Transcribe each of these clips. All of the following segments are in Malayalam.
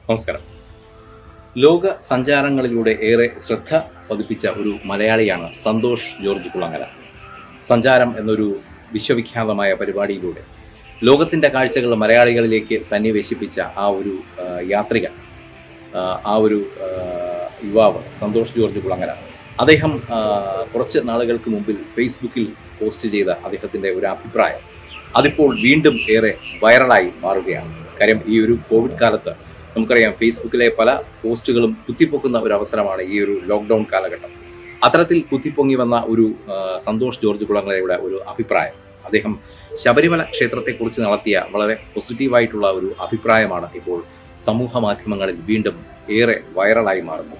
നമസ്കാരം ലോക സഞ്ചാരങ്ങളിലൂടെ ഏറെ ശ്രദ്ധ പതിപ്പിച്ച ഒരു മലയാളിയാണ് സന്തോഷ് ജോർജ് കുളങ്ങര സഞ്ചാരം എന്നൊരു വിശ്വവിഖ്യാതമായ പരിപാടിയിലൂടെ ലോകത്തിൻ്റെ കാഴ്ചകൾ മലയാളികളിലേക്ക് സന്നിവേശിപ്പിച്ച ആ ഒരു ആ, യാത്രികൻ ആ, ആ ഒരു ആ, യുവാവ് സന്തോഷ് ജോർജ് കുളങ്ങര അദ്ദേഹം ആ, കുറച്ച് നാളുകൾക്ക് മുമ്പിൽ ഫേസ്ബുക്കിൽ പോസ്റ്റ് ചെയ്ത അദ്ദേഹത്തിൻ്റെ ഒരു അഭിപ്രായം അതിപ്പോൾ വീണ്ടും ഏറെ വൈറലായി മാറുകയാണ് കാര്യം ഈ ഒരു കോവിഡ് കാലത്ത് നമുക്കറിയാം ഫേസ്ബുക്കിലെ പല പോസ്റ്റുകളും കുത്തിപ്പൊക്കുന്ന ഒരു അവസരമാണ് ഈ ഒരു ലോക്ക്ഡൗൺ കാലഘട്ടം അത്തരത്തിൽ കുത്തിപ്പൊങ്ങി വന്ന ഒരു ആ, സന്തോഷ് ജോർജ് കുളങ്ങരയുടെ ഒരു അഭിപ്രായം അദ്ദേഹം ശബരിമല ക്ഷേത്രത്തെക്കുറിച്ച് നടത്തിയ വളരെ പോസിറ്റീവായിട്ടുള്ള ഒരു അഭിപ്രായമാണ് ഇപ്പോൾ സമൂഹ മാധ്യമങ്ങളിൽ വീണ്ടും ഏറെ വൈറലായി മാറുന്നത്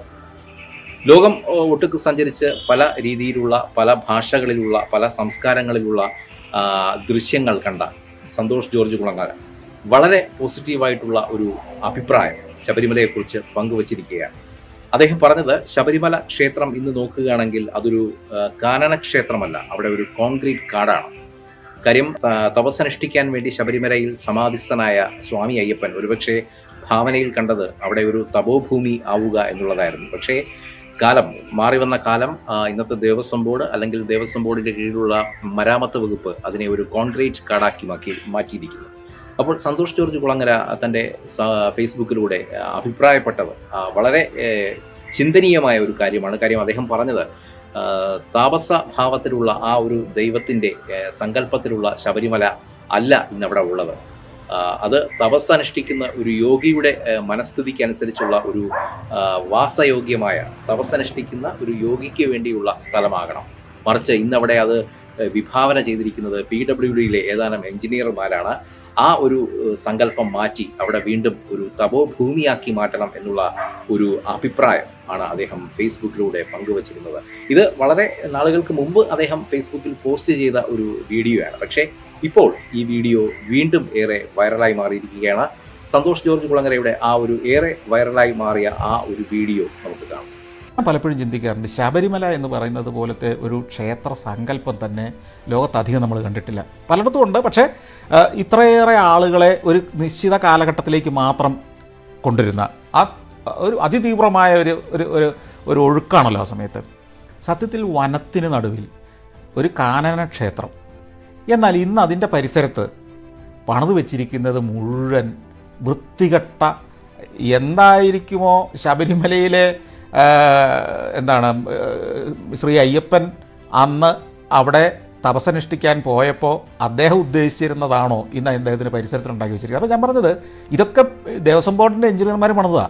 ലോകം ആ, ഒട്ടുക്ക് സഞ്ചരിച്ച് പല രീതിയിലുള്ള പല ഭാഷകളിലുള്ള പല സംസ്കാരങ്ങളിലുള്ള ആ, ദൃശ്യങ്ങൾ കണ്ട സന്തോഷ് ജോർജ് കുളങ്ങര വളരെ പോസിറ്റീവായിട്ടുള്ള ഒരു അഭിപ്രായം ശബരിമലയെക്കുറിച്ച് പങ്കുവച്ചിരിക്കുകയാണ് അദ്ദേഹം പറഞ്ഞത് ശബരിമല ക്ഷേത്രം ഇന്ന് നോക്കുകയാണെങ്കിൽ അതൊരു ആ, കാനന ക്ഷേത്രമല്ല അവിടെ ഒരു കോൺക്രീറ്റ് കാടാണ് കാര്യം ആ, തപസ്സനുഷ്ഠിക്കാൻ വേണ്ടി ശബരിമലയിൽ സമാധിസ്ഥനായ സ്വാമി അയ്യപ്പൻ ഒരുപക്ഷെ ഭാവനയിൽ കണ്ടത് അവിടെ ഒരു തപോഭൂമി ആവുക എന്നുള്ളതായിരുന്നു പക്ഷേ കാലം മാറി വന്ന കാലം ആ, ഇന്നത്തെ ദേവസ്വം ബോർഡ് അല്ലെങ്കിൽ ദേവസ്വം ബോർഡിന്റെ കീഴിലുള്ള മരാമത്ത് വകുപ്പ് അതിനെ ഒരു കോൺക്രീറ്റ് കാടാക്കി മാറ്റി മാറ്റിയിരിക്കുന്നു അപ്പോൾ സന്തോഷ് ജോർജ് കുളങ്ങര തൻ്റെ സ- ഫേസ്ബുക്കിലൂടെ ആ, അഭിപ്രായപ്പെട്ടത് ആ, വളരെ ഏ, ചിന്തനീയമായ ഒരു കാര്യമാണ് കാര്യം അദ്ദേഹം പറഞ്ഞത് ആ, താപസ ഭാവത്തിലുള്ള ആ ഒരു ദൈവത്തിൻ്റെ ഏ, സങ്കല്പത്തിലുള്ള ശബരിമല അല്ല ഇന്നവിടെ ഉള്ളത് ആ, അത് തപസ് അനുഷ്ഠിക്കുന്ന ഒരു യോഗിയുടെ ഏ, മനസ്ഥിതിക്ക് അനുസരിച്ചുള്ള ഒരു ആ, വാസയോഗ്യമായ തപസ് അനുഷ്ഠിക്കുന്ന ഒരു യോഗിക്ക് വേണ്ടിയുള്ള സ്ഥലമാകണം മറിച്ച് ഇന്നവിടെ അത് ഏ, വിഭാവന ചെയ്തിരിക്കുന്നത് പി ഡബ്ല്യു ഡിയിലെ ഏതാനും എഞ്ചിനീയർമാരാണ് ആ ഒരു ഏഹ്, സങ്കല്പം മാറ്റി അവിടെ വീണ്ടും ഒരു തപോഭൂമിയാക്കി മാറ്റണം എന്നുള്ള ഒരു അഭിപ്രായം ആണ് അദ്ദേഹം ഫേസ്ബുക്കിലൂടെ പങ്കുവച്ചിരുന്നത് ഇത് വളരെ നാളുകൾക്ക് മുമ്പ് അദ്ദേഹം ഫേസ്ബുക്കിൽ പോസ്റ്റ് ചെയ്ത ഒരു വീഡിയോയാണ് പക്ഷേ ഇപ്പോൾ ഈ വീഡിയോ വീണ്ടും ഏറെ വൈറലായി മാറിയിരിക്കുകയാണ് സന്തോഷ് ജോർജ് കുളങ്ങരയുടെ ആ ഒരു ഏറെ വൈറലായി മാറിയ ആ ഒരു വീഡിയോ നമുക്ക് കാണാം ഞാൻ പലപ്പോഴും ചിന്തിക്കാറുണ്ട് ശബരിമല എന്ന് പറയുന്നത് പോലത്തെ ഒരു ക്ഷേത്ര സങ്കല്പം തന്നെ ലോകത്തധികം നമ്മൾ കണ്ടിട്ടില്ല പലയിടത്തും ഉണ്ട് പക്ഷേ ആ, ഇത്രയേറെ ആളുകളെ ഒരു നിശ്ചിത കാലഘട്ടത്തിലേക്ക് മാത്രം കൊണ്ടുവരുന്ന ആ ഒരു അതിതീവ്രമായ ഒരു ഒരു ഒരു ഒരു ഒഴുക്കാണല്ലോ ആ സമയത്ത് സത്യത്തിൽ വനത്തിന് നടുവിൽ ഒരു കാനന ക്ഷേത്രം എന്നാൽ ഇന്ന് അതിൻ്റെ പരിസരത്ത് പണിത് വെച്ചിരിക്കുന്നത് മുഴുവൻ വൃത്തികെട്ട എന്തായിരിക്കുമോ ശബരിമലയിലെ ആ, എന്താണ് ആ, ശ്രീ അയ്യപ്പൻ അന്ന് അവിടെ തപസ്സനുഷ്ഠിക്കാൻ പോയപ്പോൾ അദ്ദേഹം ഉദ്ദേശിച്ചിരുന്നതാണോ ഇന്ന് അദ്ദേഹത്തിന് പരിസരത്തിൽ ഉണ്ടാക്കി വെച്ചിരിക്കുന്നത് അപ്പോൾ ഞാൻ പറഞ്ഞത് ഇതൊക്കെ ദേവസ്വം ബോർഡിൻ്റെ എഞ്ചിനീയർമാർ പണിതാണ്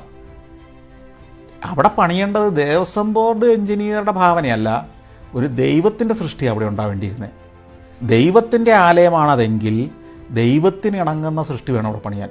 അവിടെ പണിയേണ്ടത് ദേവസ്വം ബോർഡ് എഞ്ചിനീയറുടെ ഭാവനയല്ല ഒരു ദൈവത്തിൻ്റെ സൃഷ്ടി അവിടെ ഉണ്ടാവേണ്ടിയിരുന്നത് ദൈവത്തിൻ്റെ ആലയമാണതെങ്കിൽ ദൈവത്തിന് ഇണങ്ങുന്ന സൃഷ്ടി വേണം അവിടെ പണിയാൻ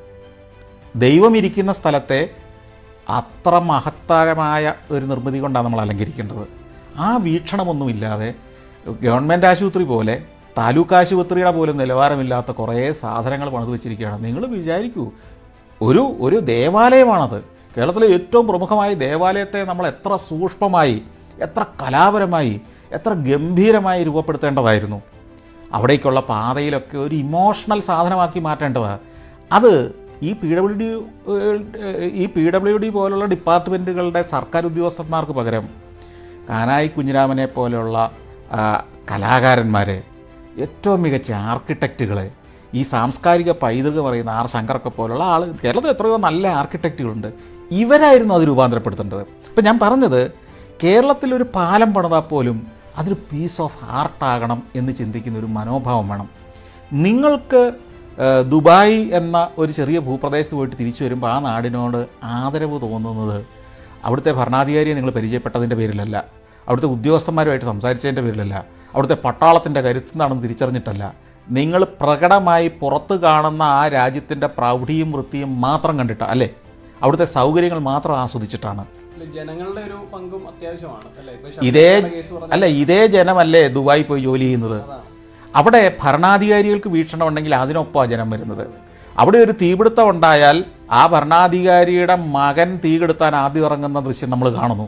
ദൈവം ഇരിക്കുന്ന സ്ഥലത്തെ അത്ര മഹത്തരമായ ഒരു നിർമ്മിതി കൊണ്ടാണ് നമ്മൾ അലങ്കരിക്കേണ്ടത് ആ വീക്ഷണമൊന്നുമില്ലാതെ ഗവൺമെൻറ് ആശുപത്രി പോലെ താലൂക്ക് ആശുപത്രിയുടെ പോലും നിലവാരമില്ലാത്ത കുറേ സാധനങ്ങൾ പണിത് വെച്ചിരിക്കുകയാണ് നിങ്ങൾ വിചാരിക്കൂ ഒരു ഒരു ദേവാലയമാണത് കേരളത്തിലെ ഏറ്റവും പ്രമുഖമായ ദേവാലയത്തെ നമ്മൾ എത്ര സൂക്ഷ്മമായി എത്ര കലാപരമായി എത്ര ഗംഭീരമായി രൂപപ്പെടുത്തേണ്ടതായിരുന്നു അവിടേക്കുള്ള പാതയിലൊക്കെ ഒരു ഇമോഷണൽ സാധനമാക്കി മാറ്റേണ്ടതാണ് അത് ഈ പി ഡബ്ല്യു ഡി ഈ പി ഡബ്ല്യു ഡി പോലുള്ള ഡിപ്പാർട്ട്മെൻറ്റുകളുടെ സർക്കാർ ഉദ്യോഗസ്ഥന്മാർക്ക് പകരം കാനായി കുഞ്ഞിരാമനെ പോലെയുള്ള ആ, കലാകാരന്മാരെ ഏറ്റവും മികച്ച ആർക്കിടെക്റ്റുകളെ ഈ സാംസ്കാരിക പൈതൃകം പറയുന്ന ആർ ശങ്കറൊക്കെ പോലുള്ള ആൾ കേരളത്തിൽ എത്രയോ നല്ല ആർക്കിടെക്റ്റുകളുണ്ട് ഇവരായിരുന്നു അത് രൂപാന്തരപ്പെടുത്തേണ്ടത് ഇപ്പം ഞാൻ പറഞ്ഞത് കേരളത്തിൽ ഒരു പാലം പണിതാൽ പോലും അതൊരു പീസ് ഓഫ് ആർട്ടാകണം എന്ന് ചിന്തിക്കുന്ന ഒരു മനോഭാവം വേണം നിങ്ങൾക്ക് ആ, ദുബായ് എന്ന ഒരു ചെറിയ ഭൂപ്രദേശത്ത് പോയിട്ട് തിരിച്ചു വരുമ്പോൾ ആ നാടിനോട് ആദരവ് തോന്നുന്നത് അവിടുത്തെ ഭരണാധികാരിയെ നിങ്ങൾ പരിചയപ്പെട്ടതിൻ്റെ പേരിലല്ല അവിടുത്തെ ഉദ്യോഗസ്ഥന്മാരുമായിട്ട് സംസാരിച്ചതിൻ്റെ പേരിലല്ല അവിടുത്തെ പട്ടാളത്തിൻ്റെ കരുത്തുനിന്നാണെന്ന് തിരിച്ചറിഞ്ഞിട്ടല്ല നിങ്ങൾ പ്രകടമായി പുറത്ത് കാണുന്ന ആ രാജ്യത്തിൻ്റെ പ്രൗഢിയും വൃത്തിയും മാത്രം കണ്ടിട്ടാണ് അല്ലേ അവിടുത്തെ സൗകര്യങ്ങൾ മാത്രം ആസ്വദിച്ചിട്ടാണ് ഇല്ല, ജനങ്ങളുടെ ഒരു പങ്കും അത്യാവശ്യമാണ് അല്ലേ ഇപ്പൊ ഇതേ ശബരിമല കേസ് പറഞ്ഞ അല്ല ഇതേ ജനമല്ലേ ദുബായി പോയി ജോലി ചെയ്യുന്നത് അതാണ്. അവിടെ ഭരണാധികാരികൾക്ക് വീക്ഷണം ഉണ്ടെങ്കിൽ അതിനൊപ്പമാണ് ജനം വരുന്നത് അവിടെ ഒരു തീപിടുത്തം ഉണ്ടായാൽ ആ ഭരണാധികാരിയുടെ മകൻ തീ കെടുത്താൻ ആദ്യം ഇറങ്ങുന്ന ദൃശ്യം നമ്മൾ കാണുന്നു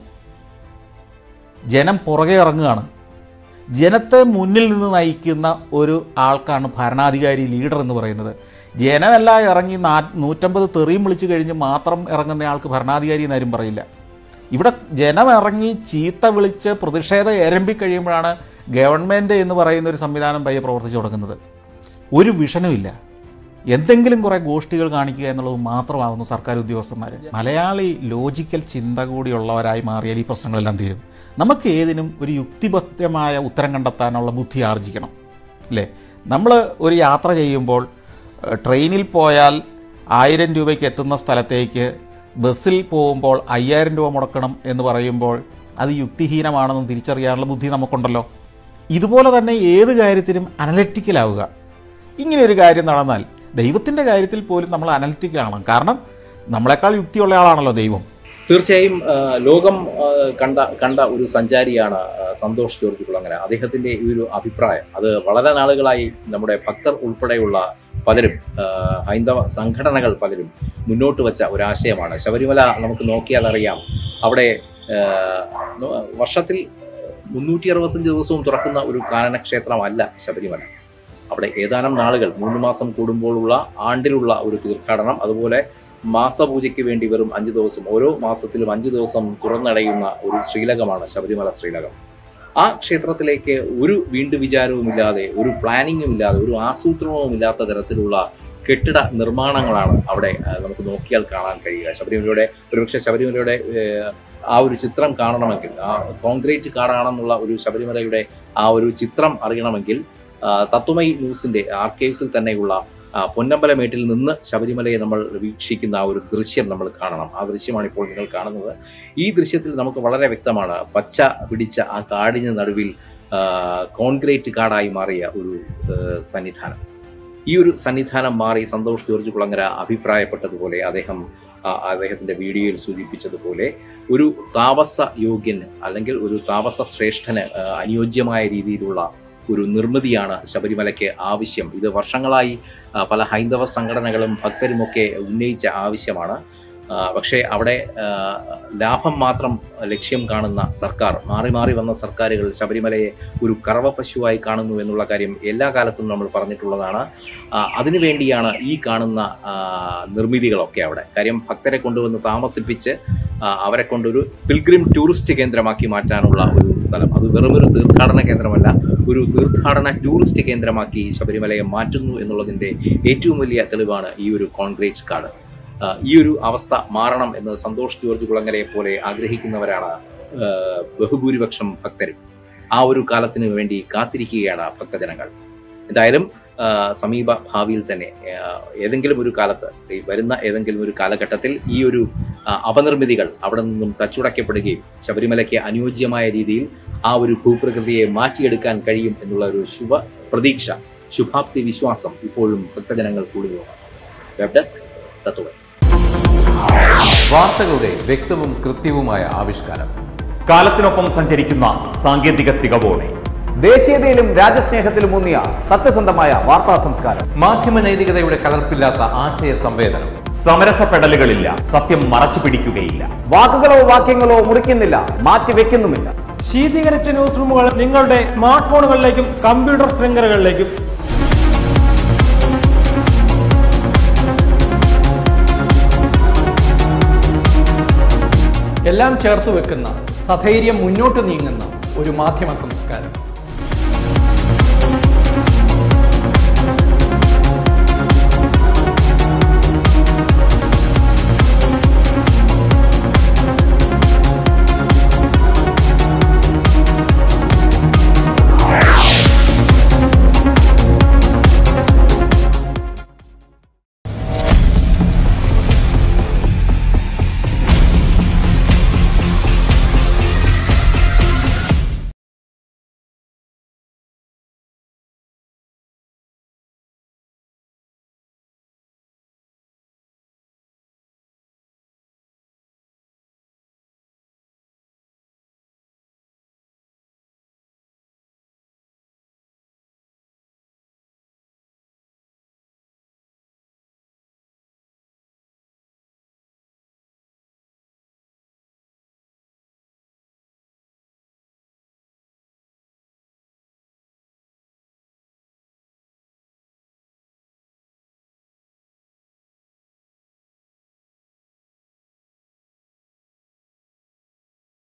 ജനം പുറകെ ഇറങ്ങുകയാണ് ജനത്തെ മുന്നിൽ നിന്ന് നയിക്കുന്ന ഒരു ആൾക്കാണ് ഭരണാധികാരി ലീഡർ എന്ന് പറയുന്നത് ജനമെല്ലാം ഇറങ്ങി നാ നൂറ്റമ്പത് തെറിയും വിളിച്ചു കഴിഞ്ഞ് മാത്രം ഇറങ്ങുന്ന ആൾക്ക് ഭരണാധികാരി എന്നാരും പറയില്ല ഇവിടെ ജനം ഇറങ്ങി ചീത്ത വിളിച്ച് പ്രതിഷേധം എരമ്പിക്കഴിയുമ്പോഴാണ് ഗവൺമെൻറ് എന്ന് പറയുന്ന ഒരു സംവിധാനം പയ്യെ പ്രവർത്തിച്ചു തുടങ്ങുന്നത് ഒരു വിഷനും ഇല്ല എന്തെങ്കിലും കുറേ ഗോഷ്ഠികൾ കാണിക്കുക എന്നുള്ളത് മാത്രമാകുന്നു സർക്കാർ ഉദ്യോഗസ്ഥന്മാർ മലയാളി ലോജിക്കൽ ചിന്ത കൂടിയുള്ളവരായി മാറിയാൽ ഈ പ്രശ്നങ്ങളെല്ലാം തീരും നമുക്ക് ഏതിനും ഒരു യുക്തിബദ്ധമായ ഉത്തരം കണ്ടെത്താനുള്ള ബുദ്ധി ആർജിക്കണം അല്ലേ നമ്മൾ ഒരു യാത്ര ചെയ്യുമ്പോൾ ഏഹ്, ട്രെയിനിൽ പോയാൽ ആയിരം രൂപയ്ക്ക് എത്തുന്ന സ്ഥലത്തേക്ക് ബസ്സിൽ പോകുമ്പോൾ അയ്യായിരം രൂപ മുടക്കണം എന്ന് പറയുമ്പോൾ അത് യുക്തിഹീനമാണെന്ന് തിരിച്ചറിയാനുള്ള ബുദ്ധി നമുക്കുണ്ടല്ലോ ഇതുപോലെ തന്നെ ഏത് കാര്യത്തിനും അനലറ്റിക്കലാവുക ഇങ്ങനെ ഒരു കാര്യം നടന്നാൽ ദൈവത്തിൻ്റെ കാര്യത്തിൽ പോലും നമ്മൾ അനലറ്റിക്കലാണ് കാരണം നമ്മളെക്കാൾ യുക്തിയുള്ള ആളാണല്ലോ ദൈവം തീർച്ചയായും ആ, ലോകം ആ, കണ്ട കണ്ട ഒരു സഞ്ചാരിയാണ് ആ, സന്തോഷ് ജോർജ് കുളങ്ങര അദ്ദേഹത്തിന്റെ ഈ ഒരു അഭിപ്രായം അത് വളരെ നാളുകളായി നമ്മുടെ ഭക്തർ ഉൾപ്പെടെയുള്ള പലരും ആ, ഹൈന്ദവ സംഘടനകൾ പലരും മുന്നോട്ട് വെച്ച ഒരാശയമാണ് ശബരിമല നമുക്ക് നോക്കിയാൽ അറിയാം അവിടെ ആ, നോ- വർഷത്തിൽ മുന്നൂറ്റി അറുപത്തഞ്ച് ദിവസവും തുറക്കുന്ന ഒരു കാനനക്ഷേത്രമല്ല ശബരിമല അവിടെ ഏതാനും നാളുകൾ മൂന്ന് മാസം കൂടുമ്പോഴുള്ള ആണ്ടിലുള്ള ഒരു തീർത്ഥാടനം അതുപോലെ മാസപൂജയ്ക്ക് വേണ്ടി വെറും അഞ്ച് ദിവസം ഓരോ മാസത്തിലും അഞ്ച് ദിവസം തുറന്നടയുന്ന ഒരു ശ്രീലകമാണ് ശബരിമല ശ്രീലകം ആ ക്ഷേത്രത്തിലേക്ക് ഒരു വീണ്ടു വിചാരവുമില്ലാതെ ഒരു പ്ലാനിങ്ങും ഇല്ലാതെ ഒരു ആസൂത്രണവും ഇല്ലാത്ത തരത്തിലുള്ള കെട്ടിട നിർമ്മാണങ്ങളാണ് അവിടെ ആ, നമുക്ക് നോക്കിയാൽ കാണാൻ കഴിയുക ശബരിമലയുടെ ഒരുപക്ഷെ ശബരിമലയുടെ ഏഹ്, ആ ഒരു ചിത്രം കാണണമെങ്കിൽ ആ കോൺക്രീറ്റ് കാടാണെന്നുള്ള ഒരു ശബരിമലയുടെ ആ ഒരു ചിത്രം അറിയണമെങ്കിൽ ആ, തത്വമയി ന്യൂസിന്റെ ആർക്കൈവ്സിൽ തന്നെയുള്ള ആ, പൊന്നമ്പലമേട്ടിൽ നിന്ന് ശബരിമലയെ നമ്മൾ വീക്ഷിക്കുന്ന ആ ഒരു ദൃശ്യം നമ്മൾ കാണണം ആ ദൃശ്യമാണ് ഇപ്പോൾ നിങ്ങൾ കാണുന്നത് ഈ ദൃശ്യത്തിൽ നമുക്ക് വളരെ വ്യക്തമാണ് പച്ച പിടിച്ച ആ കാടിന് നടുവിൽ ആ, കോൺക്രീറ്റ് കാടായി മാറിയ ഒരു ആ, സന്നിധാനം ഈ ഒരു സന്നിധാനം മാറി സന്തോഷ് ജോർജ് കുളങ്ങര അഭിപ്രായപ്പെട്ടതുപോലെ അദ്ദേഹം ആ, അദ്ദേഹത്തിന്റെ വീഡിയോയിൽ സൂചിപ്പിച്ചതുപോലെ ഒരു താമസ യോഗ്യന് അല്ലെങ്കിൽ ഒരു താമസ ശ്രേഷ്ഠന് ആ, അനുയോജ്യമായ രീതിയിലുള്ള ഒരു നിർമ്മിതിയാണ് ശബരിമലയ്ക്ക് ആവശ്യം ഇത് വർഷങ്ങളായി ആ, പല ഹൈന്ദവ സംഘടനകളും ഭക്തരുമൊക്കെ ഉന്നയിച്ച ആവശ്യമാണ് ആ, പക്ഷേ അവിടെ ആ, ലാഭം മാത്രം ലക്ഷ്യം കാണുന്ന സർക്കാർ മാറി മാറി വന്ന സർക്കാരുകൾ ശബരിമലയെ ഒരു കറവ പശുവായി കാണുന്നു എന്നുള്ള കാര്യം എല്ലാ കാലത്തും നമ്മൾ പറഞ്ഞിട്ടുള്ളതാണ് ആ, അതിനുവേണ്ടിയാണ് ഈ കാണുന്ന ആ, നിർമ്മിതികളൊക്കെ അവിടെ കാര്യം ഭക്തരെ കൊണ്ടുവന്ന് താമസിപ്പിച്ച് ആ, അവരെ കൊണ്ടൊരു പിൽഗ്രിം ടൂറിസ്റ്റ് കേന്ദ്രമാക്കി മാറ്റാനുള്ള ഒരു സ്ഥലം അത് വെറുമൊരു തീർത്ഥാടന കേന്ദ്രമല്ല ഒരു തീർത്ഥാടന ടൂറിസ്റ്റ് കേന്ദ്രമാക്കി ശബരിമലയെ മാറ്റുന്നു എന്നുള്ളതിൻ്റെ ഏറ്റവും വലിയ തെളിവാണ് ഈ ഒരു കോൺക്രീറ്റ് കാർഡ് ആ, ഈ ഒരു അവസ്ഥ മാറണം എന്ന് സന്തോഷ് ജോർജ് കുളങ്ങരയെ പോലെ ആഗ്രഹിക്കുന്നവരാണ് ആ, ബഹുഭൂരിപക്ഷം ഭക്തരും ആ ഒരു കാലത്തിന് വേണ്ടി കാത്തിരിക്കുകയാണ് ഭക്തജനങ്ങൾ എന്തായാലും ആ, സമീപ ഭാവിയിൽ തന്നെ ആ, ഏതെങ്കിലും ഒരു കാലത്ത് ഈ വരുന്ന ഏതെങ്കിലും ഒരു കാലഘട്ടത്തിൽ ഈ ഒരു ആ, അപനിർമ്മിതികൾ അവിടെ നിന്നും തച്ചുടയ്ക്കപ്പെടുകയും ശബരിമലയ്ക്ക് അനുയോജ്യമായ രീതിയിൽ ആ ഒരു ഭൂപ്രകൃതിയെ മാറ്റിയെടുക്കാൻ കഴിയും എന്നുള്ള ഒരു ശുഭ പ്രതീക്ഷ ശുഭാപ്തി വിശ്വാസം ഇപ്പോഴും ഭക്തജനങ്ങൾക്കുള്ളിൽ വെബ് ഡെസ്ക് തത്വം വാർത്തകളുടെ വ്യക്തവും കൃത്യവുമായ ആവിഷ്കാരം കാലത്തിനൊപ്പം സഞ്ചരിക്കുന്ന സാങ്കേതിക തികവോടെ ദേശീയതയിലും രാജ്യസ്നേഹത്തിലും ഊന്നിയ സത്യസന്ധമായ വാർത്താ സംസ്കാരം മാധ്യമ നൈതികതയുടെ കലർപ്പില്ലാത്ത ആശയ സംവേദനം സമരസപ്പെടലുകളില്ല സത്യം മറച്ചു പിടിക്കുകയില്ല വാക്കുകളോ വാക്യങ്ങളോ മുറിക്കുന്നില്ല മാറ്റിവെക്കുന്നുമില്ല ശീതീകരിച്ച ന്യൂസ് റൂമുകൾ നിങ്ങളുടെ സ്മാർട്ട് ഫോണുകളിലേക്കും കമ്പ്യൂട്ടർ ശൃംഖലകളിലേക്കും എല്ലാം ചേർത്ത് വെക്കുന്ന സധൈര്യം മുന്നോട്ട് നീങ്ങുന്ന ഒരു മാധ്യമ സംസ്കാരം